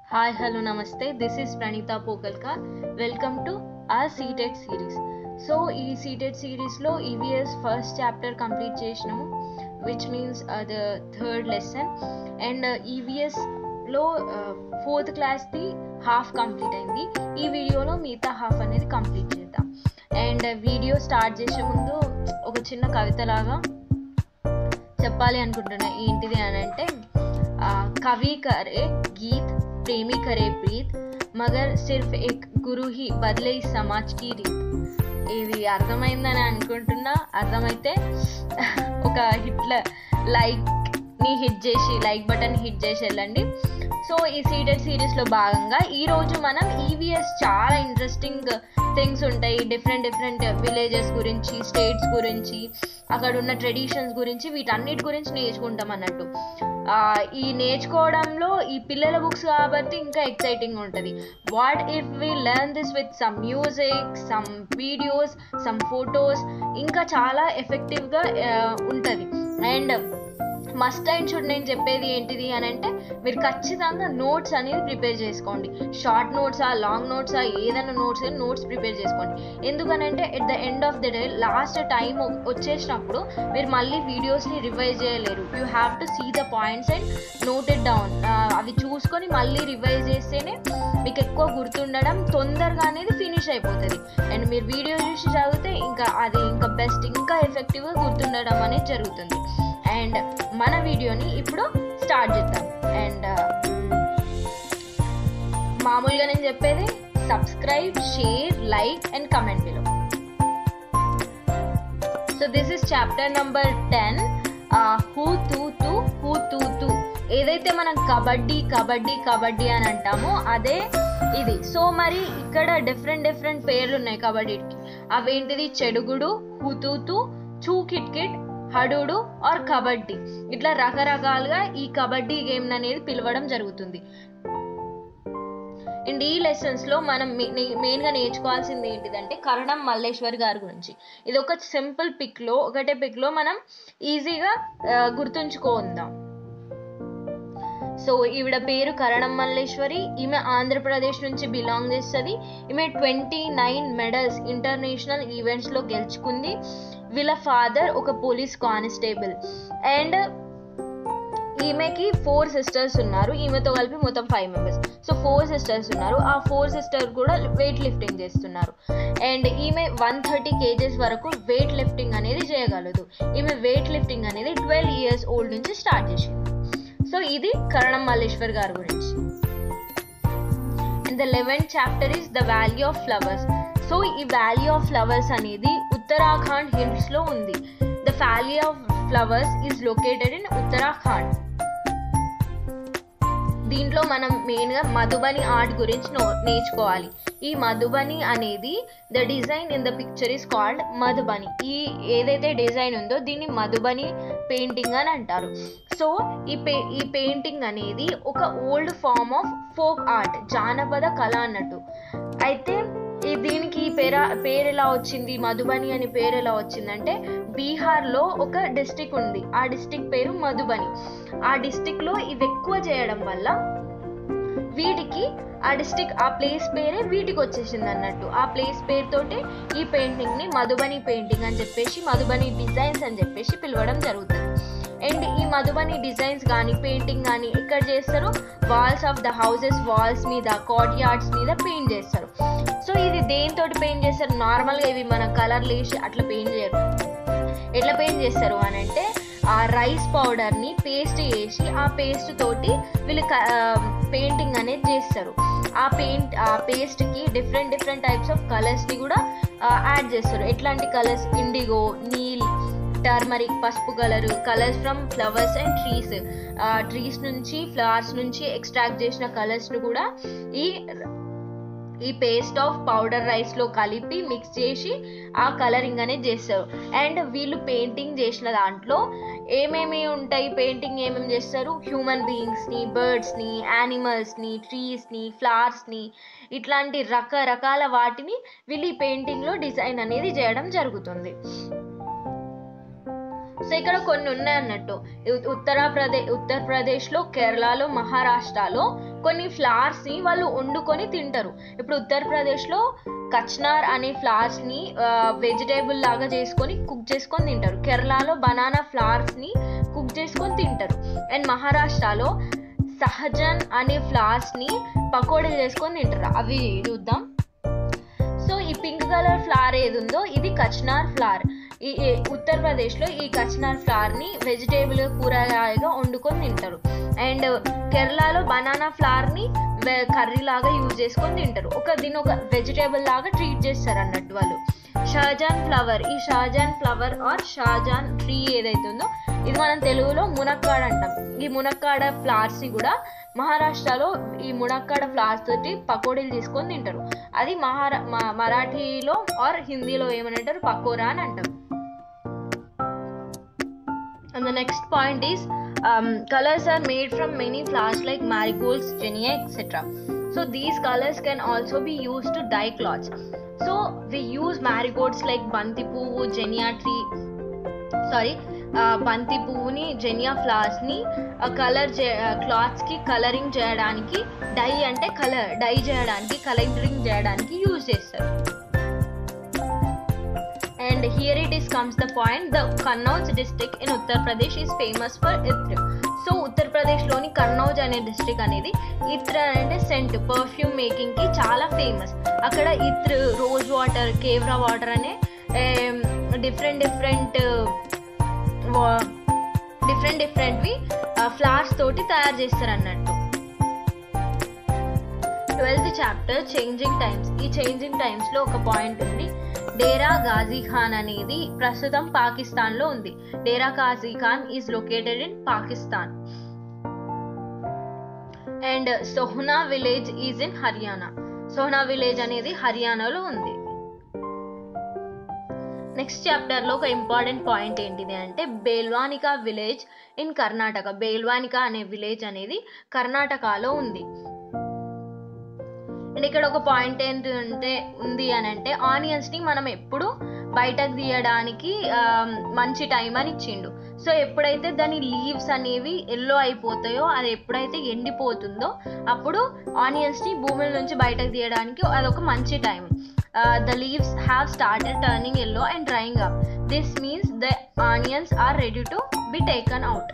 Hi hello నమస్తే this is Praneetha Pokalkar welcome to our CTET series so ఈ CTET సిరీస్లో EVS first chapter complete చేసినాము which means the third lesson and ఈవీఎస్లో fourth క్లాస్ది half complete అయింది ఈ వీడియోలో మిగతా హాఫ్ అనేది కంప్లీట్ చేద్దాం అండ్ వీడియో స్టార్ట్ చేసే ముందు ఒక చిన్న కవితలాగా చెప్పాలి అనుకుంటున్నా ఏంటిది అని అంటే कवि करे गीत प्रेमी करे प्रीत मगर सिर्फ एक गुरु ही बदले ఈ సమాజ్ కి రీత్ ఇది అర్థమైందని అనుకుంటున్నా అర్థమైతే ఒక హిట్ల లైక్ ని హిట్ చేసి లైక్ బటన్ హిట్ చేసి వెళ్ళండి సో ఈ సీటెడ్ సిరీస్లో భాగంగా ఈరోజు మనం ఈవీఎస్ చాలా ఇంట్రెస్టింగ్ థింగ్స్ ఉంటాయి డిఫరెంట్ డిఫరెంట్ విలేజెస్ గురించి స్టేట్స్ గురించి అక్కడ ఉన్న ట్రెడిషన్స్ గురించి వీటన్నిటి గురించి నేర్చుకుంటాం అన్నట్టు ఈ నేర్చుకోవడంలో ఈ పిల్లల బుక్స్ కాబట్టి ఇంకా ఎక్సైటింగ్ ఉంటుంది what if we learn this with some music some videos some photos ఇంకా చాలా ఎఫెక్టివ్గా ఉంటుంది అండ్ మస్ట్ అండ్ షుడ్ నేను చెప్పేది ఏంటిది అని అంటే మీరు ఖచ్చితంగా నోట్స్ అనేది ప్రిపేర్ చేసుకోండి షార్ట్ నోట్సా లాంగ్ నోట్సా ఏదైనా నోట్స్ నోట్స్ ప్రిపేర్ చేసుకోండి ఎందుకనంటే at the end of the day last time వచ్చేసినప్పుడు మీరు మళ్ళీ వీడియోస్ని రివైజ్ చేయలేరు you have to see the points and note it down అవి చూసుకొని మళ్ళీ రివైజ్ చేస్తేనే మీకు ఎక్కువ గుర్తుండడం తొందరగా అనేది ఫినిష్ అయిపోతుంది అండ్ మీరు వీడియో చూసి చదివితే ఇంకా అది ఇంకా బెస్ట్ ఇంకా ఎఫెక్టివ్గా గుర్తుండడం అనేది జరుగుతుంది అండ్ మన వీడియోని ఇప్పుడు స్టార్ట్ చేద్దాం అండ్ మామూలుగా నేను చెప్పేది subscribe share like and comment below so this is chapter number ten హూ తూ తూ హూ తూ తూ ఏదైతే మనం కబడ్డీ కబడ్డీ కబడ్డీ అని అంటామో అదే ఇది సో మరి ఇక్కడ డిఫరెంట్ డిఫరెంట్ పేర్లు ఉన్నాయి కబడ్డీకి అవేంటిది చెడుగుడు హుతూతు చూ కిట్ కిట్ హడుడు ఆర్ కబడ్డీ ఇట్లా రకరకాలుగా ఈ కబడ్డీ గేమ్ అనేది పిలవడం జరుగుతుంది అండ్ ఈ లెసన్స్లో మనం మెయిన్గా నేర్చుకోవాల్సింది ఏంటిదంటే కరణం మల్లేశ్వర్ గారి గురించి ఇది ఒక సింపుల్ పిక్లో ఒకటే పిక్లో మనం ఈజీగా గుర్తుంచుకుందాం సో ఈవిడ పేరు కరణం మల్లేశ్వరి ఈమె ఆంధ్రప్రదేశ్ నుంచి బిలాంగ్ చేస్తుంది ఈమె ట్వంటీ నైన్ మెడల్స్ ఇంటర్నేషనల్ ఈవెంట్స్లో గెలుచుకుంది వీళ్ళ ఫాదర్ ఒక పోలీస్ కానిస్టేబుల్ అండ్ ఈమెకి ఫోర్ సిస్టర్స్ ఉన్నారు ఈమెతో కలిపి మొత్తం five members so four sisters ఉన్నారు ఆ ఫోర్ సిస్టర్స్ కూడా వెయిట్ లిఫ్టింగ్ చేస్తున్నారు అండ్ ఈమె వన్ థర్టీ కేజెస్ వరకు వెయిట్ లిఫ్టింగ్ అనేది చేయగలదు ఈమె వెయిట్ లిఫ్టింగ్ అనేది ట్వెల్వ్ ఇయర్స్ ఓల్డ్ నుంచి స్టార్ట్ చేసింది సో ఇది కరణం మల్లేశ్వర్ గారి గురించి and the eleventh chapter is the value of flowers so ఈ వాల్యూ ఆఫ్ ఫ్లవర్స్ అనేది ఉత్తరాఖండ్ హిల్స్ లో ఉంది the valley of flowers is located in Uttarakhand దీంట్లో మనం మెయిన్గా మధుబని ఆర్ట్ గురించి నేర్చుకోవాలి ఈ మధుబని అనేది the design in the picture is called Madhubani ఈ ఏదైతే డిజైన్ ఉందో దీన్ని మధుబని పెయింటింగ్ అని అంటారు సో ఈ పే ఈ పెయింటింగ్ అనేది ఒక old form of folk art జానపద కళ అన్నట్టు అయితే దీనికి పేర పేరు ఎలా వచ్చింది మధుబని అని పేరు ఎలా వచ్చిందంటే బీహార్లో ఒక డిస్టిక్ ఉంది ఆ డిస్టిక్ పేరు మధుబని ఆ డిస్టిక్లో ఇవి ఎక్కువ చేయడం వల్ల వీటికి ఆ డిస్టిక్ ఆ ప్లేస్ పేరే వీటికి వచ్చేసింది అన్నట్టు ఆ ప్లేస్ పేరుతోటి ఈ పెయింటింగ్ని మధుబని పెయింటింగ్ అని చెప్పేసి మధుబని డిజైన్స్ అని చెప్పేసి పిలవడం జరుగుతుంది అండ్ ఈ మధుబని డిజైన్స్ కానీ పెయింటింగ్ కానీ ఎక్కడ చేస్తారు walls of the houses walls మీద కాట్ యార్డ్స్ మీద పెయింట్ చేస్తారు సో ఇది దేనితో పెయింట్ చేస్తారు నార్మల్గా ఇవి మన కలర్ లేసి అట్లా పెయింట్ చేయరు ఎట్లా పెయింట్ చేస్తారు అని అంటే ఆ రైస్ పౌడర్ని పేస్ట్ చేసి ఆ పేస్ట్ తోటి వీళ్ళు పెయింటింగ్ అనేది చేస్తారు ఆ పెయింట్ ఆ పేస్ట్కి డిఫరెంట్ డిఫరెంట్ టైప్స్ ఆఫ్ కలర్స్ని కూడా యాడ్ చేస్తారు ఎట్లాంటి కలర్స్ ఇండిగో నీల్ టర్మరిక్ పసుపు colour colours from flowers and trees trees నుంచి ఫ్లవర్స్ నుంచి ఎక్స్ట్రాక్ట్ చేసిన కలర్స్ను కూడా ఈ ఈ పేస్ట్ ఆఫ్ పౌడర్ రైస్లో కలిపి మిక్స్ చేసి ఆ కలరింగ్ అనేది చేస్తారు అండ్ వీళ్ళు పెయింటింగ్ చేసిన దాంట్లో ఏమేమి ఉంటాయి పెయింటింగ్ ఏమేమి చేస్తారు హ్యూమన్ బీయింగ్స్ని బర్డ్స్ని యానిమల్స్ని ట్రీస్ని ఫ్లవర్స్ని ఇట్లాంటి రకరకాల వాటిని వీళ్ళు ఈ పెయింటింగ్లో డిజైన్ అనేది చేయడం జరుగుతుంది సో ఇక్కడ కొన్ని ఉన్నాయి అన్నట్టు ఉ- ఉత్తరప్రదేశ్ ఉత్తరప్రదేశ్లో కేరళలో మహారాష్ట్రలో కొన్ని ఫ్లవర్స్ ని వాళ్ళు వండుకొని తింటారు ఇప్పుడు ఉత్తరప్రదేశ్లో కచ్నార్ అనే ఫ్లవర్స్ ని వెజిటేబుల్ లాగా చేసుకొని కుక్ చేసుకొని తింటారు కేరళలో బనానా ఫ్లవర్స్ ని కుక్ చేసుకొని తింటారు అండ్ మహారాష్ట్రలో సహజన్ అనే ఫ్లవర్స్ ని పకోడీలు చేసుకొని తింటారు అవి చూద్దాం సో ఈ పింక్ కలర్ ఫ్లవర్ ఏది ఉందో ఇది కచ్నార్ ఫ్లవర్ ఈ ఈ ఉత్తరప్రదేశ్లో ఈ కచ్నార్ ఫ్లవర్ని వెజిటేబుల్ కూరగాయగా వండుకొని తింటారు అండ్ కేరళలో బనానా ఫ్లవర్ని కర్రీ లాగా యూజ్ చేసుకొని తింటారు ఒక దీని ఒక వెజిటేబుల్ లాగా ట్రీట్ చేస్తారు అన్నట్టు వాళ్ళు షాజాన్ ఫ్లవర్ ఈ షాజాన్ ఫ్లవర్ ఆర్ షాజాన్ ట్రీ ఏదైతే ఉందో ఇది మనం తెలుగులో మునక్కాడ అంటాం ఈ మునక్కాడ ఫ్లవర్స్ ని కూడా మహారాష్ట్రలో ఈ మునక్కాడ ఫ్లవర్స్ తోటి పకోడీలు తీసుకొని తింటారు అది మహారా మ- మరాఠీలో ఆర్ హిందీలో ఏమని అంటారు పకోరా అని అంటాం And the next point is um, colors are made from many flowers like marigolds, genia, etc. So these colors can also be used to dye cloths. So we use marigolds like banti puvu, genia tree, sorry బంతి పువ్వుని Xenia flowers ని colour clothes కి colouring చేయడానికి die అంటే colour die చేయడానికి colouring చేయడానికి use చేస్తారు and here it is comes the point the Kannauj district in Uttar Pradesh is famous for ఇత్ర్ so ఉత్తరప్రదేశ్లోని కన్నౌజ్ అనే డిస్ట్రిక్ట్ అనేది ఇత్ర అంటే సెంట్ పర్ఫ్యూమ్ మేకింగ్ కి చాలా ఫేమస్ అక్కడ ఇత్ర రోజ్ వాటర్ కేవ్రా వాటర్ అనే డిఫరెంట్ డిఫరెంట్ డిఫరెంట్ డిఫరెంట్వి ఫ్లవర్స్ తోటి తయారు చేస్తారు అన్నట్టు ట్వెల్త్ చాప్టర్ చేంజింగ్ టైమ్స్ ఈ చేంజింగ్ టైమ్స్ లో ఒక పాయింట్ ఉంది డేరా గాజీ ఖాన్ అనేది ప్రస్తుతం పాకిస్తాన్ లో ఉంది Dera Ghazi Khan is located in Pakistan and Sohna village is in Haryana Sohna village అనేది హర్యానాలో ఉంది నెక్స్ట్ చాప్టర్ లో ఒక ఇంపార్టెంట్ పాయింట్ ఏంటిది అంటే బేల్వానికా విలేజ్ ఇన్ కర్ణాటక బేల్వానికా అనే విలేజ్ అనేది కర్ణాటకలో ఉంది అండ్ ఇక్కడ ఒక పాయింట్ ఏంటంటే ఉంది అని అంటే ఆనియన్స్ ని మనం ఎప్పుడు బయటకు తీయడానికి ఆ, మంచి టైం అని ఇచ్చిండు సో ఎప్పుడైతే దాని లీవ్స్ అనేవి ఎల్లో అయిపోతాయో అది ఎప్పుడైతే ఎండిపోతుందో అప్పుడు ఆనియన్స్ ని భూమిల నుంచి బయటకు తీయడానికి అదొక మంచి time the leaves have started turning yellow and drying up this means the onions are ready to be taken out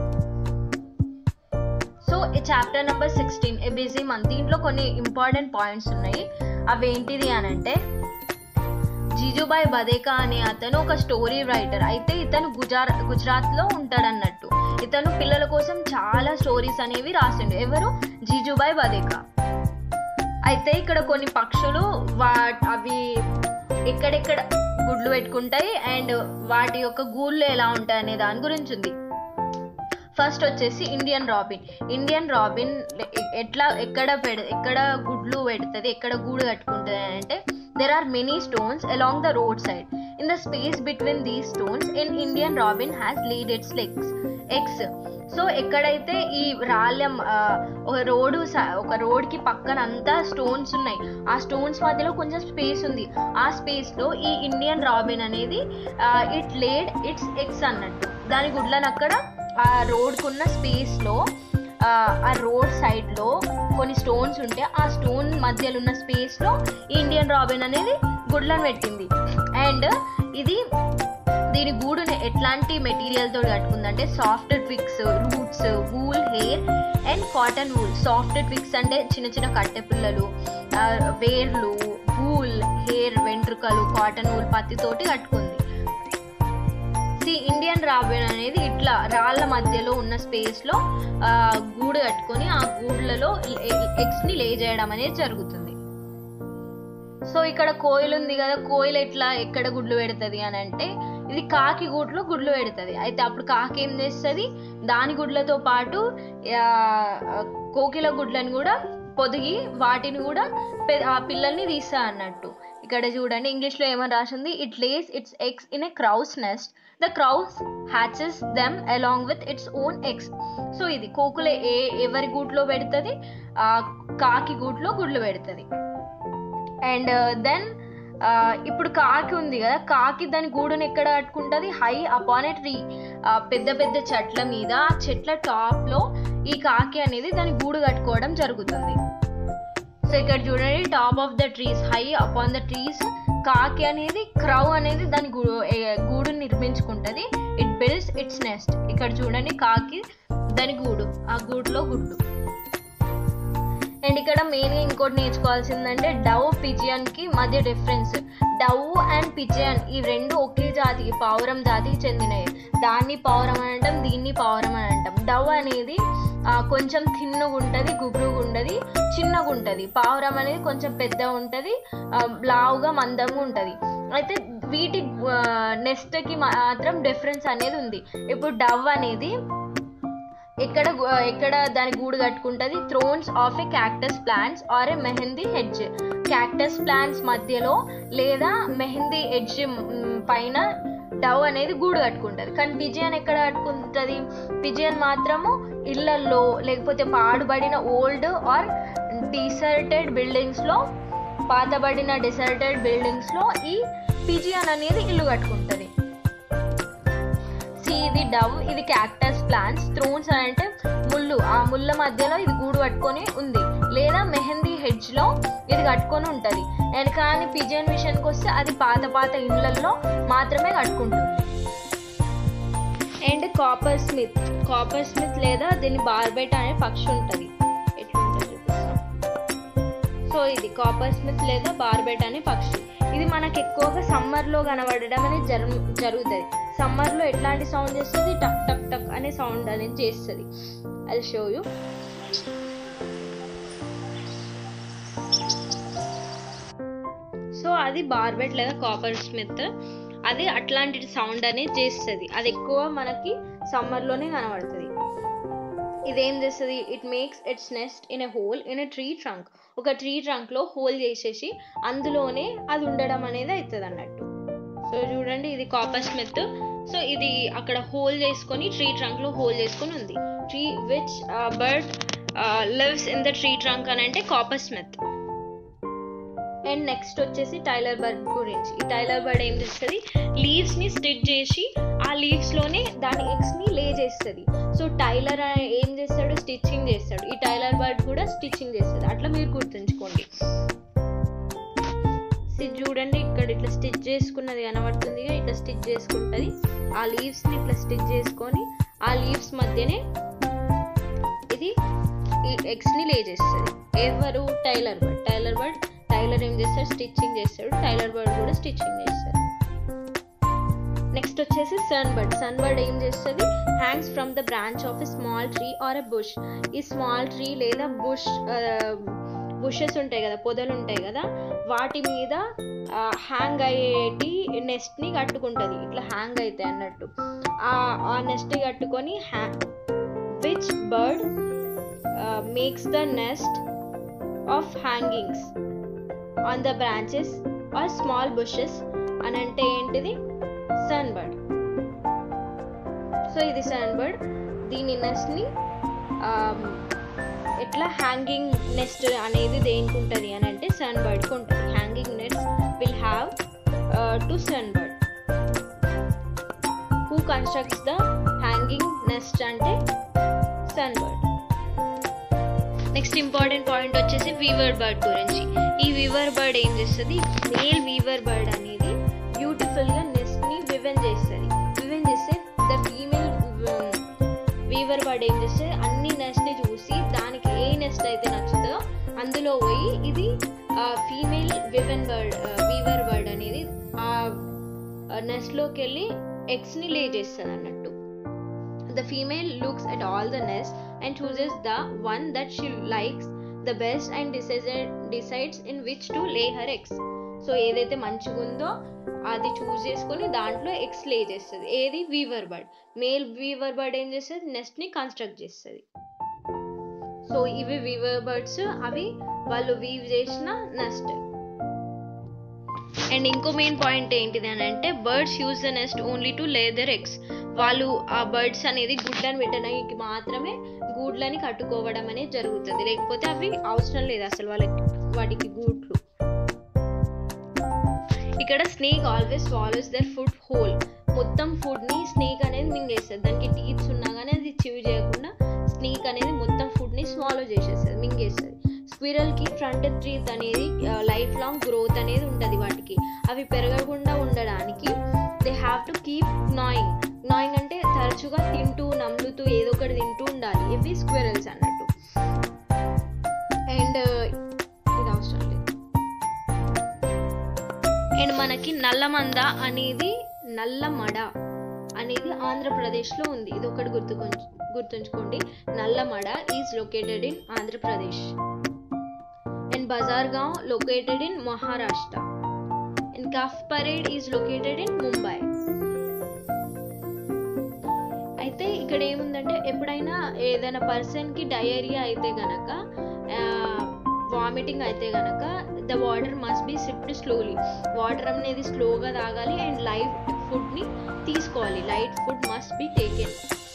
so ఈ chapter number sixteen a busy month దీంట్లో కొన్ని ఇంపార్టెంట్ పాయింట్స్ ఉన్నాయి అవి ఏంటిది అని అంటే జీజుబాయ్ బదేకా అనే అతను ఒక స్టోరీ రైటర్ అయితే ఇతను గుజరా గుజరాత్లో ఉంటాడన్నట్టు ఇతను పిల్లల కోసం చాలా స్టోరీస్ అనేవి రాసిండు ఎవరు జీజుబాయ్ బదేకా అయితే ఇక్కడ కొన్ని పక్షులు వా అవి ఎక్కడెక్కడ గుడ్లు పెట్టుకుంటాయి అండ్ వాటి యొక్క గూళ్ళు ఎలా ఉంటాయి అనే దాని గురించి ఉంది ఫస్ట్ వచ్చేసి ఇండియన్ రాబిన్ ఇండియన్ రాబిన్ ఎట్లా ఎక్కడ పెడ ఎక్కడ గుడ్లు పెడుతుంది ఎక్కడ గూడు కట్టుకుంటుంది అని అంటే there are many stones along the road side in the space between these stones in Indian robin has lead its legs eggs so ఎక్కడైతే ఈ రాళ్ళెం ఆ, ఒక రోడ్డు ఒక రోడ్ కి పక్కన అంతా స్టోన్స్ ఉన్నాయి ఆ స్టోన్స్ మధ్యలో కొంచెం స్పేస్ ఉంది ఆ స్పేస్ లో ఈ ఇండియన్ రాబిన్ అనేది ఇట్ లేడ్ ఇట్స్ ఎగ్స్ అన్నట్టు దాని గుడ్లను అక్కడ ఆ రోడ్కున్న స్పేస్ లో ఆ, ఆ రోడ్ సైడ్ లో కొన్ని స్టోన్స్ ఉంటే ఆ స్టోన్ మధ్యలో ఉన్న స్పేస్ లో ఈ ఇండియన్ రాబిన్ అనేది గుడ్లను పెట్టింది అండ్ ఇది దీని గూడుని ఎట్లాంటి మెటీరియల్ తోటి కట్టుకుందంటే soft twigs roots wool hair and cotton wool soft twigs అంటే చిన్న చిన్న కట్టె పిల్లలు ఆ, వేర్లు వూల్ హెయిర్ వెంట్రుకలు కాటన్ వూల్ పత్తితోటి కట్టుకుంది సి ఇండియన్ రాబిన్ అనేది ఇట్లా రాళ్ళ మధ్యలో ఉన్న స్పేస్ లో ఆ, గూడు కట్టుకొని ఆ గూడ్లలో ఎగ్స్ ని లే చేయడం అనేది జరుగుతుంది సో ఇక్కడ కోయిల్ ఉంది కదా కోయిల్ ఎట్లా ఎక్కడ గుడ్లు పెడుతుంది అని అంటే ఇది కాకి గూట్లో గుడ్లు పెడుతుంది అయితే అప్పుడు కాకి ఏం చేస్తుంది దాని గుడ్లతో పాటు ఆ, కోకిల గుడ్లను కూడా పొదిగి వాటిని కూడా పె- ఆ పిల్లల్ని తీస్తా అన్నట్టు ఇక్కడ చూడండి ఇంగ్లీష్ లో ఏమని రాసింది it lays its eggs in a crow's nest the crow hatches them along with its own eggs so ఇది కోకుల ఏ ఎవరి గూట్లో పెడుతుంది ఆ కాకి గూట్లో గుడ్లు పెడుతుంది అండ్ దెన్ ఇప్పుడు కాకి ఉంది కదా కాకి దాని గూడుని ఎక్కడ కట్టుకుంటుంది హై అపాన్ ఎ ట్రీ పెద్ద పెద్ద చెట్ల మీద ఆ చెట్ల టాప్లో ఈ కాకి అనేది దాని గూడు కట్టుకోవడం జరుగుతుంది సో ఇక్కడ చూడండి top of the trees high upon the trees కాకి అనేది క్రౌ అనేది దాని గూడు గూడు నిర్మించుకుంటుంది ఇట్ బిల్డ్స్ ఇట్స్ నెస్ట్ ఇక్కడ చూడండి కాకి దాని గూడు ఆ గూడులో గుడ్డు అండ్ ఇక్కడ మెయిన్గా ఇంకోటి నేర్చుకోవాల్సిందంటే డవ్ పిజియన్కి మధ్య డిఫరెన్స్ డవ్ అండ్ పిజియన్ ఈ రెండు ఒకే జాతికి పావురం జాతికి చెందినవి దాన్ని పావురం అని అంటాం దీన్ని పావురం అని అంటాం డవ్ అనేది కొంచెం థిన్నుగా ఉంటుంది గుబురుగా ఉంటుంది చిన్నగా ఉంటుంది పావురం అనేది కొంచెం పెద్దగా ఉంటుంది లావుగా మందంగా ఉంటుంది అయితే వీటి నెక్స్ట్కి మాత్రం డిఫరెన్స్ అనేది ఉంది ఇప్పుడు డవ్ అనేది ఎక్కడ ఎక్కడ దాని గూడు కట్టుకుంటుంది thorns of a cactus plants or a mehndi hedge cactus plants మధ్యలో లేదా మెహందీ హెడ్జ్ పైన డవ్ అనేది గూడు కట్టుకుంటుంది కానీ పిజియన్ ఎక్కడ కట్టుకుంటుంది పిజియన్ మాత్రము ఇళ్లల్లో లేకపోతే పాడుబడిన ఓల్డ్ ఆర్ డిసర్టెడ్ బిల్డింగ్స్లో పాతబడిన డిసర్టెడ్ బిల్డింగ్స్లో ఈ పిజియన్ అనేది ఇల్లు కట్టుకుంటుంది ఇది డవ్ ఇది క్యాక్టస్ ప్లాంట్స్ థ్రోన్స్ అని అంటే ముళ్ళు ఆ ముళ్ళ మధ్యలో ఇది గూడు కట్టుకొని ఉంది లేదా మెహందీ హెడ్జ్ లో ఇది కట్టుకొని ఉంటుంది అండ్ కానీ పిజియన్ విషయానికి వస్తే అది పాత పాత ఇండ్లలో మాత్రమే కట్టుకుంటుంది and copper smith copper smith లేదా దీని బార్బెట్ అనే పక్షి ఉంటుంది ఎట్లుంటుంది సో ఇది కాపర్ స్మిత్ లేదా బార్బెట్ అనే పక్షి ఇది మనకు ఎక్కువగా సమ్మర్లో కనబడడం అనేది జరు జరుగుతుంది సమ్మర్లో ఎట్లాంటి సౌండ్ చేస్తుంది టక్ టక్ టక్ అనే సౌండ్ అనేది చేస్తుంది అది షో యూ సో అది బార్బెట్ లేదా కాపర్ స్మిత్ అది అట్లాంటి సౌండ్ అనేది చేస్తుంది అది ఎక్కువ మనకి సమ్మర్లోనే కనబడుతుంది ఇదేం చేస్తుంది it makes its nest in a hole in a tree trunk ఒక ట్రీ ట్రంక్లో హోల్ చేసేసి అందులోనే అది ఉండడం అనేది అవుతుంది అన్నట్టు సో చూడండి ఇది కాపర్ స్మిత్ సో ఇది అక్కడ హోల్ చేసుకొని ట్రీ ట్రంక్లో హోల్ చేసుకొని ఉంది tree which bird lives in the tree trunk అని అంటే కాపర్ స్మిత్ అండ్ నెక్స్ట్ వచ్చేసి టైలర్ బర్డ్ గురించి ఈ టైలర్ బర్డ్ ఏం చేస్తుంది లీవ్స్ని స్టిచ్ చేసి ఆ లీవ్స్లోనే దాని ఎగ్స్ని లే చేస్తుంది సో టైలర్ ఏం చేస్తాడు స్టిచ్చింగ్ చేస్తాడు ఈ టైలర్ బర్డ్ కూడా స్టిచ్చింగ్ చేస్తుంది అట్లా మీరు గుర్తుంచుకోండి చూడండి ఇక్కడ ఇట్లా స్టిచ్ చేసుకున్నది కనబడుతుంది ఇట్లా స్టిచ్ చేసుకుంటుంది ఆ లీవ్స్ని ఇట్లా స్టిచ్ చేసుకొని ఆ లీవ్స్ మధ్యనే ఇది ఈ ఎగ్స్ని లే చేస్తుంది ఎవరు tailor bird tailor bird tailor ఏం చేస్తాడు స్టిచ్చింగ్ చేస్తాడు టైలర్ బర్డ్ కూడా స్టిచ్చింగ్ చేస్తాడు నెక్స్ట్ వచ్చేసి సన్ బర్డ్ సన్ బర్డ్ ఏం చేస్తుంది hangs from the branch of a small tree or a bush ఈ స్మాల్ ట్రీ లేదా బుష్ బుషెస్ ఉంటాయి కదా పొదలు ఉంటాయి కదా వాటి మీద హ్యాంగ్ అయ్యేటి నెస్ట్ని కట్టుకుంటుంది ఇట్లా హ్యాంగ్ అవుతాయి అన్నట్టు ఆ నెస్ట్ని కట్టుకొని హ్యా which bird makes the nest of hangings on the branches or small bushes అని అంటే ఏంటిది సన్ బర్డ్ సో ఇది సన్ బర్డ్ దీని నెస్ట్ని ఎట్లా హ్యాంగింగ్ నెస్ట్ అనేది దేనికి ఉంటుంది అని అంటే సన్ బర్డ్కి ఉంటుంది hanging nest will have to sun bird who constructs the hanging nest అంటే sun bird next important point వచ్చేసి వీవర్ బర్డ్ గురించి ఈ వీవర్ బర్డ్ ఏం చేస్తుంది మేల్ వీవర్ బర్డ్ అనేది బ్యూటిఫుల్గా నెస్ట్ని వివెన్ చేస్తుంది వివెన్ చేస్తే ద ఫీమేల్ వీవర్ బర్డ్ ఏం చేస్తుంది అన్ని నెస్ట్ని చూసి దానికి ఏ నెస్ట్ అయితే నచ్చుతుందో అందులో పోయి ఇది female woven bird weaver bird అనేది ఆ నెస్ట్లోకి వెళ్ళి ఎగ్స్ని లే చేస్తుంది అన్నట్టు the female looks at all the nest and chooses the one that she likes the best and decide decides in which to lay her eggs so ఏదైతే మంచిగా ఉందో అది చూస్ చేసుకొని దాంట్లో ఎగ్స్ లే చేస్తుంది ఏది weaver bird male weaver bird ఏం చేస్తుంది నెస్ట్ని కన్స్ట్రక్ట్ చేస్తుంది సో ఇవి వీవర్ బర్డ్స్ అవి వాళ్ళు వీవ్ చేసిన నెస్ట్ అండ్ ఇంకో మెయిన్ పాయింట్ ఏంటిది అని అంటే birds use the nest only to lay their eggs వాళ్ళు ఆ బర్డ్స్ అనేది గుడ్లను పెట్టడానికి మాత్రమే గూడ్లని కట్టుకోవడం అనేది జరుగుతుంది లేకపోతే అవి అవసరం లేదు అసలు వాళ్ళకి వాటికి గూట్లు ఇక్కడ snake always swallows their food whole మొత్తం ఫుడ్ని స్నేక్ అనేది మింగేస్తుంది దానికి టీత్స్ ఉన్నా కానీ అది చివి చేయకుండా స్నేక్ అనేది మొత్తం ఫుడ్ని స్వాలో చేసేస్తుంది మింగేస్తుంది స్క్విరల్కి ఫ్రంట్ టీత్ అనేది లైఫ్ లాంగ్ గ్రోత్ అనేది ఉంటుంది వాటికి అవి పెరగకుండా ఉండడానికి they have to keep gnawing gnawing అంటే తరచుగా తింటూ నమ్లుతూ ఏదో ఒకటి తింటూ ఉండాలి ఇవి స్క్విరల్స్ అన్నట్టు అండ్ ఇది అవసరం లేదు అండ్ మనకి నల్లమంద అనేది నల్లమడ అనేది ఆంధ్రప్రదేశ్లో ఉంది ఇది ఒకటి గుర్తు గుర్తుంచుకోండి Nallamada is located in Andhra Pradesh and బజార్గావ్ located in Maharashtra and cough parade is located in Mumbai అయితే ఇక్కడ ఏముందంటే ఎప్పుడైనా ఏదైనా పర్సన్కి డయేరియా అయితే గనక వామిటింగ్ అయితే గనక the water must be sipped slowly water అనేది స్లోగా తాగాలి అండ్ లైట్ ఫుడ్ని తీసుకోవాలి light food must be taken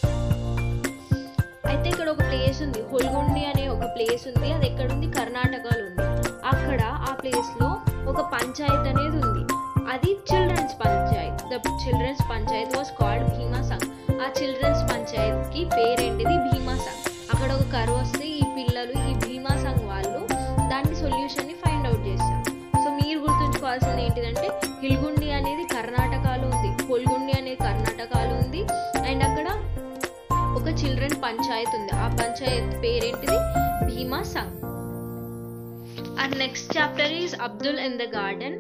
అయితే ఇక్కడ ఒక ప్లేస్ ఉంది హొల్గొండి అనే ఒక ప్లేస్ ఉంది అది ఎక్కడుంది కర్ణాటకలో ఉంది అక్కడ ఆ ప్లేస్లో ఒక పంచాయత్ అనేది ఉంది అది children's panchayat the children's panchayat was called Bhima Sangh ఆ చిల్డ్రన్స్ పంచాయత్కి పేరేంటిది భీమా సంఘ్ అక్కడ ఒక కరువు వస్తే ఈ పిల్లలు ఈ భీమా సంఘ్ వాళ్ళు దానికి సొల్యూషన్ని ఫైండ్ అవుట్ చేస్తారు సో మీరు గుర్తుంచుకోవాల్సింది ఏంటిదంటే హిల్గుండి అనేది కర్ణాటకలో ఉంది కొల్గుండి అనేది కర్ణాటకలో ఉంది అండ్ అక్కడ ఒక చిల్డ్రన్ పంచాయత్ ఉంది ఆ పంచాయత్ పేరేంటిది Bhima Sangh and next chapter is Abdul in the garden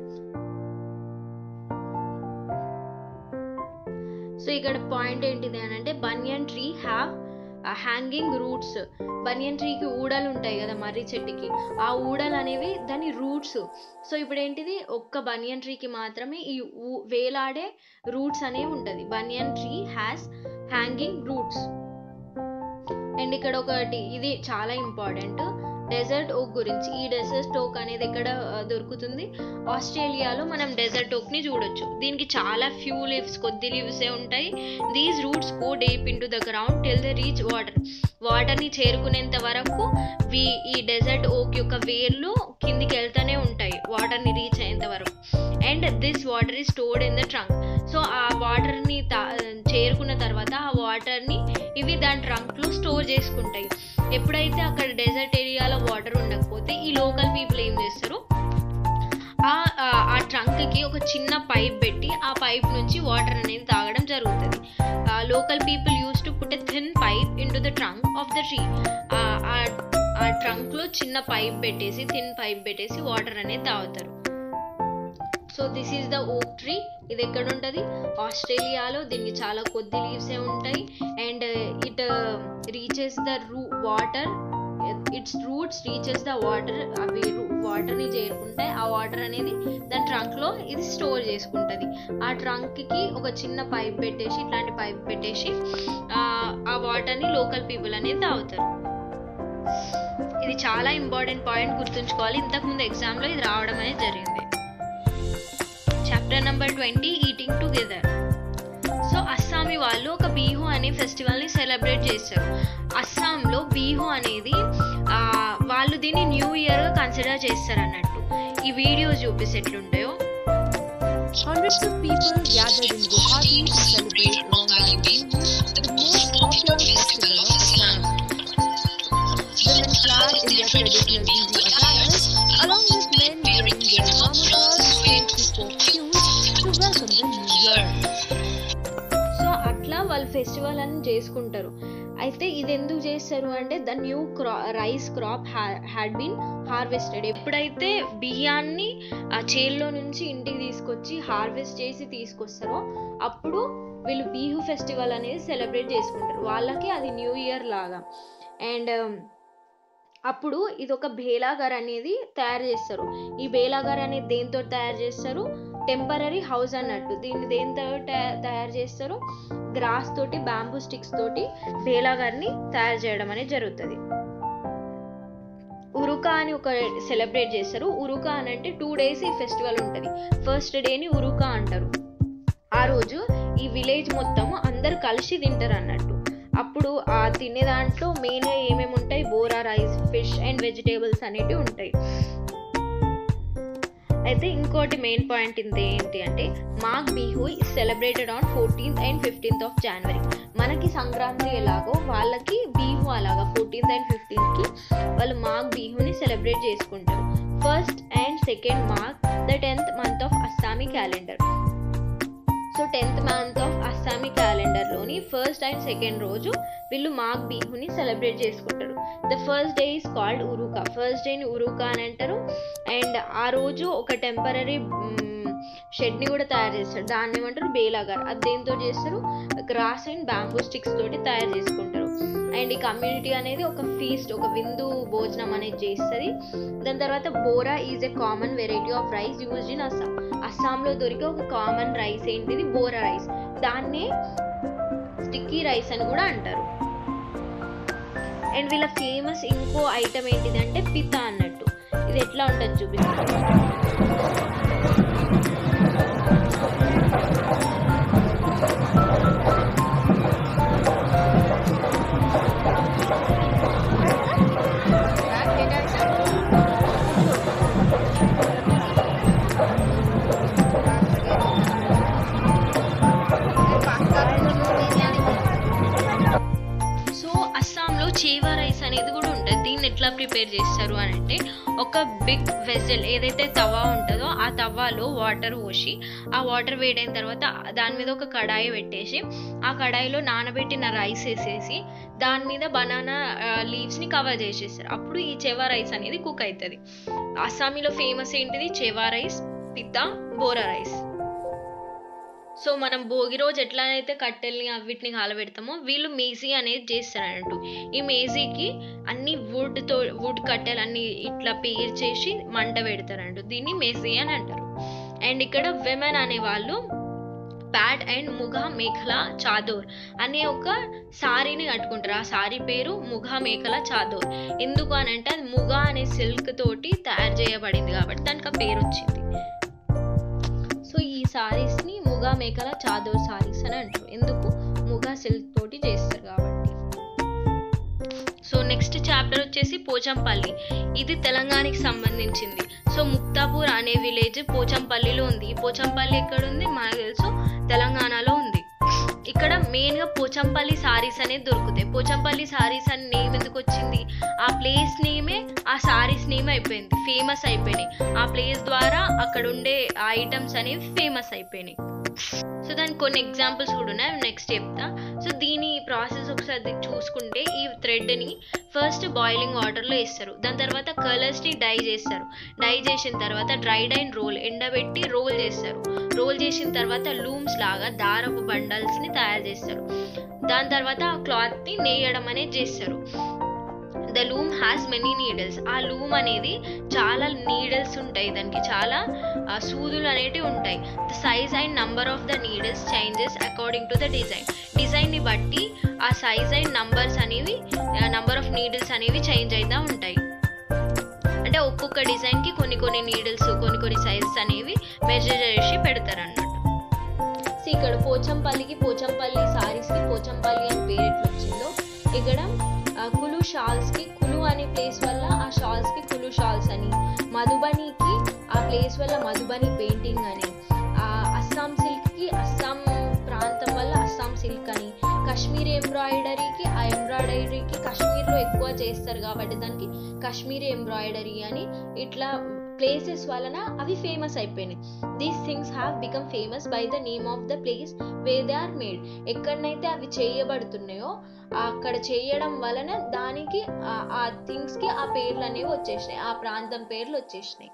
so ఇక్కడ పాయింట్ ఏంటిది అని అంటే banyan tree have hanging roots banyan ట్రీకి ఊడలు ఉంటాయి కదా మర్రి చెట్టుకి ఆ ఊడలు అనేవి దాని రూట్స్ సో ఇప్పుడు ఏంటిది ఒక్క బనియన్ ట్రీకి మాత్రమే ఈ వేలాడే రూట్స్ అనేవి ఉంటుంది banyan tree has hanging roots and ఇక్కడ ఒకటి ఇది చాలా ఇంపార్టెంట్ డెజర్ట్ ఓక్ గురించి ఈ డెజర్ట్ ఓక్ అనేది ఎక్కడ దొరుకుతుంది ఆస్ట్రేలియాలో మనం డెజర్ట్ ఓక్ని చూడొచ్చు దీనికి చాలా ఫ్యూ లీవ్స్ కొద్ది లీవ్సే ఉంటాయి these roots go deep into the ground till the reach water వాటర్ని చేరుకునేంత వరకు వి ఈ డెజర్ట్ ఓక్ యొక్క వేర్లు కిందికి వెళ్తూనే ఉంటాయి వాటర్ని రీచ్ అయ్యేంత వరకు and this water is stored in the trunk so ఆ వాటర్ని చేరుకున్న తర్వాత ఆ వాటర్ని ఇవి దాని ట్రంక్లో స్టోర్ చేసుకుంటాయి ఎప్పుడైతే అక్కడ డెజర్ట్ ఏరియాలో వాటర్ ఉండకపోతే ఈ లోకల్ పీపుల్ ఏం చేస్తారు ఆ ట్రంక్కి ఒక చిన్న పైప్ పెట్టి ఆ పైప్ నుంచి వాటర్ అనేది తాగడం జరుగుతుంది local people use to put a thin pipe into the trunk of the tree ఆ ట్రంక్లో చిన్న పైప్ పెట్టేసి థిన్ పైప్ పెట్టేసి వాటర్ అనేది తాగుతారు so this is the oak tree ఇది ఎక్కడ ఉంటుంది ఆస్ట్రేలియాలో దీనికి చాలా కొద్ది లీవ్సే ఉంటాయి అండ్ ఇట్ రీచెస్ ద రూ water its roots reaches the water అవి వాటర్ని చేరుకుంటాయి ఆ వాటర్ అనేది దాని ట్రంక్లో ఇది స్టోర్ చేసుకుంటుంది ఆ ట్రంక్కి ఒక చిన్న పైప్ పెట్టేసి ఇట్లాంటి పైప్ పెట్టేసి ఆ వాటర్ని లోకల్ పీపుల్ అనేది తాగుతారు ఇది చాలా ఇంపార్టెంట్ పాయింట్ గుర్తుంచుకోవాలి ఇంతకుముందు ఎగ్జామ్లో ఇది రావడం అనేది జరిగింది chapter number twenty eating together so Assamese వాళ్ళు ఒక బీహు అనే ఫెస్టివల్ని సెలబ్రేట్ చేస్తారు అస్సాంలో బీహు అనేది వాళ్ళు దీన్ని న్యూ ఇయర్గా కన్సిడర్ చేస్తారు అన్నట్టు ఈ వీడియోస్ చూపిస్తే ఎట్లుంటాయో Hundreds of people gathered in Guwahati to celebrate Rongai Bihu, the most popular festival of Assam. Women clad in their traditional Bihu attires, along with men wearing their mamuras, came to folk queues to welcome the new year. So అట్లా వాళ్ళు festival అని చేసుకుంటారు అయితే ఇది ఎందుకు చేస్తారు అంటే the new క్రా rice crop had been harvested ఎప్పుడైతే బియ్యాన్ని ఆ చేల్లో నుంచి ఇంటికి తీసుకొచ్చి హార్వెస్ట్ చేసి తీసుకొస్తారో అప్పుడు వీళ్ళు బీహు ఫెస్టివల్ అనేది సెలబ్రేట్ చేసుకుంటారు వాళ్ళకి అది న్యూ ఇయర్ లాగా అండ్ అప్పుడు ఇది ఒక బేలాగర్ అనేది తయారు చేస్తారు ఈ బేలాగర్ అనేది దేంతో తయారు చేస్తారు టెంపరీ హౌస్ అన్నట్టు దీన్ని దేంతో తయారు చేస్తారు గ్రాస్ తోటి బ్యాంబూ స్టిక్స్ తోటి బేలాగర్ని తయారు చేయడం అనేది జరుగుతుంది ఉరుకా అని ఒక సెలబ్రేట్ చేస్తారు ఉరుకా అని అంటే టూ డేస్ ఈ ఫెస్టివల్ ఉంటుంది ఫస్ట్ డేని ఉరుకా అంటారు ఆ రోజు ఈ విలేజ్ మొత్తం అందరు కలిసి తింటారు అన్నట్టు అప్పుడు ఆ తినే దాంట్లో మెయిన్గా ఏమేమి ఉంటాయి bora rice fish and vegetables అనేటివి ఉంటాయి అయితే ఇంకోటి మెయిన్ పాయింట్ ఇంత ఏంటి అంటే Magh Bihu is celebrated on fourteenth and fifteenth of January మనకి సంక్రాంతి ఎలాగో వాళ్ళకి బిహు అలాగా ఫోర్టీన్త్ అండ్ ఫిఫ్టీన్త్కి వాళ్ళు మాఘ్ బిహుని సెలబ్రేట్ చేసుకుంటారు first and second Magh the tenth month of Assamese calendar so tenth month of Assamese క్యాలెండర్లోని ఫస్ట్ అండ్ సెకండ్ రోజు వీళ్ళు మాఘ్ బిహుని సెలబ్రేట్ చేసుకుంటారు the first day is called Uruka first డేని ఉరుకా అని అంటారు అండ్ ఆ రోజు ఒక టెంపరీ షెడ్ని కూడా తయారు చేస్తారు దాన్ని ఏమంటారు బేలాగార్ అది దేంతో చేస్తారు గ్రాస్ అండ్ బ్యాంబూ స్టిక్స్ తోటి తయారు చేసుకుంటారు అండ్ ఈ కమ్యూనిటీ అనేది ఒక ఫీస్ట్ ఒక విందు భోజనం అనేది చేస్తుంది దాని తర్వాత bora is a common variety of rice used in Assam అస్సాంలో దొరికే ఒక కామన్ రైస్ ఏంటిది బోరా రైస్ దాన్నే స్టిక్కీ రైస్ అని కూడా అంటారు అండ్ వీళ్ళ ఫేమస్ ఇంకో ఐటమ్ ఏంటిది అంటే పితా అన్నట్టు ఇది ఎట్లా ఉంటుంది చూపిస్తాను సో అస్సాంలో చేవా రైస్ అనేది కూడా ఉంటుంది దీన్ని ఎట్లా ప్రిపేర్ చేస్తారు అని అంటే ఒక బిగ్ వెజల్ ఏదైతే తవా ఉంటుందో ఆ తవాలో వాటర్ పోసి ఆ వాటర్ వేడైన తర్వాత దాని మీద ఒక కడాయి పెట్టేసి ఆ కడాయిలో నానబెట్టిన రైస్ వేసేసి దాని మీద బనానా లీవ్స్ని కవర్ చేసేస్తారు అప్పుడు ఈ చెవా రైస్ అనేది కుక్ అవుతుంది అస్సామీలో ఫేమస్ ఏంటిది చెవా రైస్ పితా బోరా రైస్ సో మనం భోగి రోజు ఎట్లా అయితే కట్టెల్ని అవిటిని కాలబెడతామో వీళ్ళు మేజీ అనేది చేస్తారు అన్నట్టు ఈ మేజీకి అన్ని వుడ్ తో వుడ్ కట్టెలు అన్ని ఇట్లా పేర్చేసి మంట పెడతారు అన్నట్టు దీన్ని మేజీ అని అంటారు అండ్ ఇక్కడ విమెన్ అనే వాళ్ళు ప్యాడ్ అండ్ ముఘ మేఖల చాదోర్ అనే ఒక సారీని కట్టుకుంటారు ఆ సారీ పేరు ముఘ మేఖల చాదోర్ ఎందుకు అని అంటే అది ముఘ అనే సిల్క్ తోటి తయారు చేయబడింది కాబట్టి దానికి ఆ పేరు వచ్చింది సో ఈ సారీస్ ని ముగా మేకల చాదోర్ సారీస్ అని అంటారు ఎందుకు ముగా సిల్క్ తోటి చేస్తారు కాబట్టి సో నెక్స్ట్ చాప్టర్ వచ్చేసి పోచంపల్లి ఇది తెలంగాణకి సంబంధించింది సో ముక్తాపూర్ అనే విలేజ్ పోచంపల్లిలో ఉంది ఈ పోచంపల్లి ఎక్కడ ఉంది మనకు తెలుసు తెలంగాణలో ఉంది ఇక్కడ మెయిన్ గా పోచంపల్లి సారీస్ అనేది దొరుకుతాయి పోచంపల్లి సారీస్ అని నేమ్ ఎందుకు వచ్చింది ఆ ప్లేస్ నేమే ఆ సారీస్ నేమ్ అయిపోయింది ఫేమస్ అయిపోయినాయి ఆ ప్లేస్ ద్వారా అక్కడ ఉండే ఐటమ్స్ అనేవి ఫేమస్ అయిపోయినాయి సో దానికి కొన్ని ఎగ్జాంపుల్స్ కూడా ఉన్నాయి నెక్స్ట్ చెప్తా సో దీని ప్రాసెస్ ఒకసారి చూసుకుంటే ఈ థ్రెడ్ని ఫస్ట్ బాయిలింగ్ వాటర్లో వేస్తారు దాని తర్వాత కలర్స్ని డై చేస్తారు డై చేసిన తర్వాత డ్రైడ్ అండ్ రోల్ ఎండబెట్టి రోల్ చేస్తారు రోల్ చేసిన తర్వాత లూమ్స్ లాగా దారపు బండల్స్ని తయారు చేస్తారు దాని తర్వాత ఆ క్లాత్ని నేయడం అనేది చేస్తారు the loom has many needles ఆ లూమ్ అనేది చాలా నీడల్స్ ఉంటాయి దానికి చాలా ఆ, సూదులు అనేటివి ఉంటాయి the size and number of the needles changes according to the design డిజైన్ని బట్టి ఆ సైజ్ అండ్ నంబర్స్ అనేవి నంబర్ ఆఫ్ నీడిల్స్ అనేవి చేంజ్ అవుతూ ఉంటాయి అంటే ఒక్కొక్క డిజైన్కి కొన్ని కొన్ని నీడిల్స్ కొన్ని కొన్ని సైజెస్ అనేవి మెజర్ చేసి పెడతారు అన్నట్టు సో ఇక్కడ పోచంపల్లికి పోచంపల్లి సారీస్కి పోచంపల్లి అని పేరు ఎట్లా వచ్చిందో ఇక్కడ ఆ, కులు షాల్స్కి కులు అనే ప్లేస్ వల్ల ఆ షాల్స్కి కులు షాల్స్ అని మధుబనికి ఆ ప్లేస్ వల్ల మధుబని పెయింటింగ్ అని ఆ అస్సాం సిల్క్కి అస్సాం ప్రాంతం వల్ల అస్సాం సిల్క్ అని కాశ్మీరీ ఎంబ్రాయిడరీకి ఆ ఎంబ్రాయిడరీకి కాశ్మీర్లో ఎక్కువ చేస్తారు కాబట్టి దానికి కాశ్మీరీ ఎంబ్రాయిడరీ అని ఇట్లా ప్లేసెస్ వలన అవి ఫేమస్ అయిపోయినాయి these things have become famous by the name of the place way they are made ఎక్కడనైతే అవి చేయబడుతున్నాయో అక్కడ చేయడం వలన దానికి ఆ- ఆ థింగ్స్ కి ఆ పేర్లు అనేవి వచ్చేసినాయి ఆ ప్రాంతం పేర్లు వచ్చేసినాయి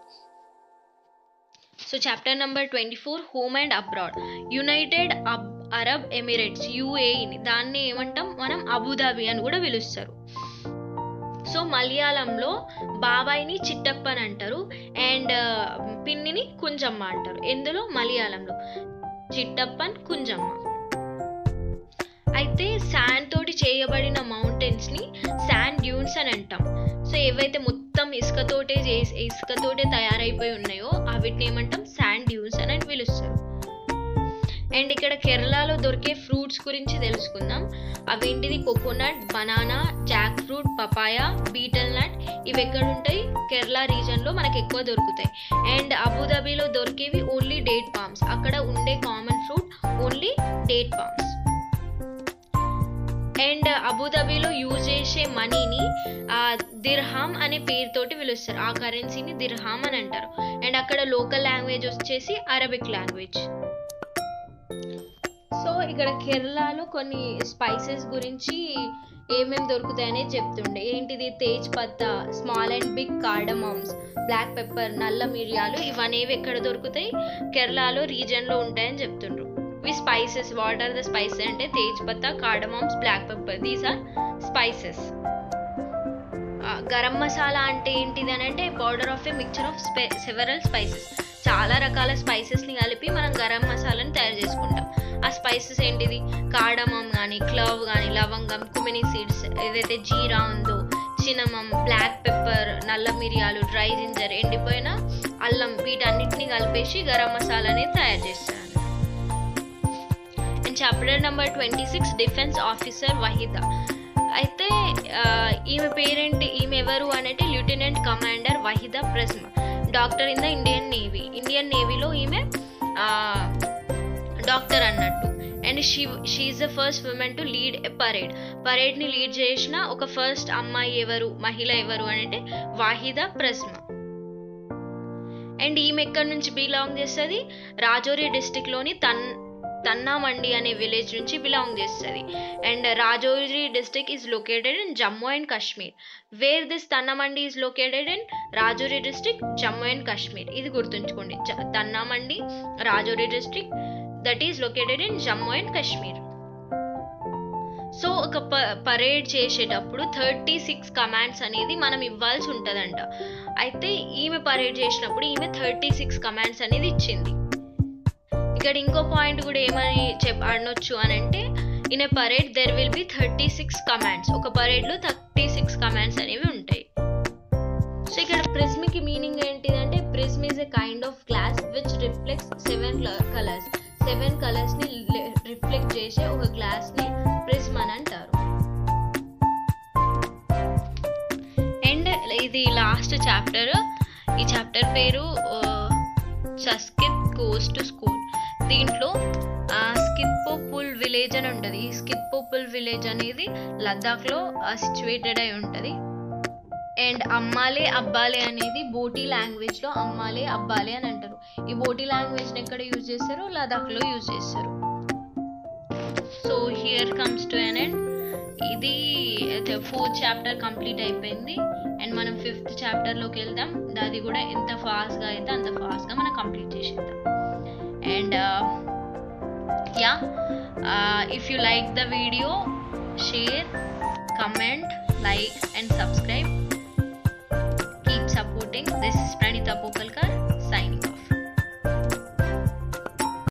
so chapter number twenty four home and abroad united అబ్ అరబ్ ఎమిరేట్స్ యుఏఈని దాన్ని ఏమంటాం మనం అబుదాబి అని కూడా పిలుస్తారు సో మలయాళంలో బాబాయిని చిట్టప్ప అని అంటారు అండ్ పిన్నిని కుంజమ్మ అంటారు ఎందులో మలయాళంలో చిట్టప్పన్ కుంజమ్మ అయితే శాండ్ తోటి చేయబడిన మౌంటైన్స్ ని శాండ్ డ్యూన్స్ అని అంటాం సో ఏవైతే మొత్తం ఇసుకతోటే చేసి ఇసుకతోటే తయారైపోయి ఉన్నాయో వీటిని ఏమంటాం శాండ్ డ్యూన్స్ అని పిలుస్తారు అండ్ ఇక్కడ కేరళలో దొరికే ఫ్రూట్స్ గురించి తెలుసుకుందాం అవేంటిది coconut banana jackfruit papaya betel nut ఇవి ఎక్కడ ఉంటాయి కేరళ రీజన్లో మనకి ఎక్కువ దొరుకుతాయి అండ్ అబుదాబిలో దొరికేవి ఓన్లీ డేట్ పామ్స్ అక్కడ ఉండే common fruit only date palms and అబుదాబిలో యూజ్ చేసే మనీని దిర్హామ్ అనే పేరుతోటి పిలుస్తారు ఆ కరెన్సీని దిర్హామ్ అని అంటారు అండ్ అక్కడ లోకల్ లాంగ్వేజ్ వచ్చేసి అరబిక్ లాంగ్వేజ్ సో ఇక్కడ కేరళలో కొన్ని స్పైసెస్ గురించి ఏమేమి దొరుకుతాయనే చెప్తుండే ఏంటిది tej patta small and big cardamoms black pepper నల్ల మిరియాలు ఇవనేవి ఎక్కడ దొరుకుతాయి కేరళలో రీజన్లో ఉంటాయని చెప్తుండ్రు ఇవి spices what are the spices అంటే tej patta cardamoms black pepper these are spices garam masala అంటే ఏంటిది అని అంటే powder of a mixture of స్పై సెవరల్ స్పైసెస్ చాలా రకాల స్పైసెస్ని కలిపి మనం గరం మసాలాని తయారు చేసుకుంటాం ఆ స్పైసెస్ ఏంటిది కాడమం కానీ క్లవ్ కానీ లవంగం కుమిని సీడ్స్ ఏదైతే జీరా ఉందో చినమం బ్లాక్ పెప్పర్ నల్ల మిరియాలు డ్రై జింజర్ ఎండిపోయిన అల్లం వీటన్నిటిని కలిపేసి గరం మసాలాని తయారు చేస్తారు and chapter number twenty six defence officer Waheeda అయితే ఈమె పేరెంట్ ఈమె ఎవరు అంటే lieutenant commander Waheeda Prism doctor in the Indian navy Indian నేవీలో ఈమె డాక్టర్ అన్నట్టు and she she the first women to lead a parade పరేడ్ని లీడ్ చేసిన ఒక ఫస్ట్ అమ్మాయి ఎవరు మహిళ ఎవరు అని అంటే వాహిదా ప్రస్మ అండ్ ఈమె ఎక్కడి నుంచి బిలాంగ్ చేస్తుంది రాజౌరి డిస్టిక్లోని తన్ తన్నామండి అనే విలేజ్ నుంచి బిలాంగ్ చేస్తుంది and Rajouri district is located in Jammu and Kashmir where this Thanamandi is located in Rajouri district Jammu and Kashmir ఇది గుర్తుంచుకోండి Thanamandi Rajouri district that is located in Jammu and Kashmir so ఒక ప పరేడ్ చేసేటప్పుడు థర్టీ సిక్స్ కమాండ్స్ అనేది మనం ఇవ్వాల్సి ఉంటుందంట అయితే ఈమె పరేడ్ చేసినప్పుడు ఈమె థర్టీ సిక్స్ కమాండ్స్ అనేది ఇచ్చింది ఇక్కడ ఇంకో పాయింట్ కూడా ఏమని చెప్ అనొచ్చు అని అంటే in a parade there will be thirty six commands ఒక పరేడ్లో థర్టీ సిక్స్ కమాండ్స్ అనేవి ఉంటాయి సో ఇక్కడ ప్రిజ్మ్కి మీనింగ్ ఏంటిదంటే prism is a kind of glass which reflects seven colours seven కలర్స్ని రిఫ్లెక్ట్ చేసే ఒక గ్లాస్ని ప్రిజ్మ్ అని అంటారు అండ్ ఇది లాస్ట్ చాప్టర్ ఈ చాప్టర్ పేరు సస్కిత్ గోస్ టు స్కూల్ దీంట్లో స్కిత్పోపుల్ విలేజ్ అని ఉంటుంది ఈ స్కిత్పోపుల్ విలేజ్ అనేది లద్దాఖ్లో సిచ్యువేటెడ్ అయి ఉంటుంది అండ్ అమ్మాలే అబ్బాలే అనేది బోటీ లాంగ్వేజ్లో అమ్మాలే అబ్బాలే అని అంటారు ఈ బోటీ లాంగ్వేజ్ని ఎక్కడ యూజ్ చేస్తారు లదాఖ్లో యూజ్ చేస్తారు so here comes to an end ఇది ఫోర్త్ చాప్టర్ కంప్లీట్ అయిపోయింది అండ్ మనం ఫిఫ్త్ చాప్టర్లోకి వెళ్దాం అది కూడా ఎంత ఫాస్ట్గా అయితే అంత ఫాస్ట్గా మనం కంప్లీట్ చేసేద్దాం and yeah if you like the video share comment like and subscribe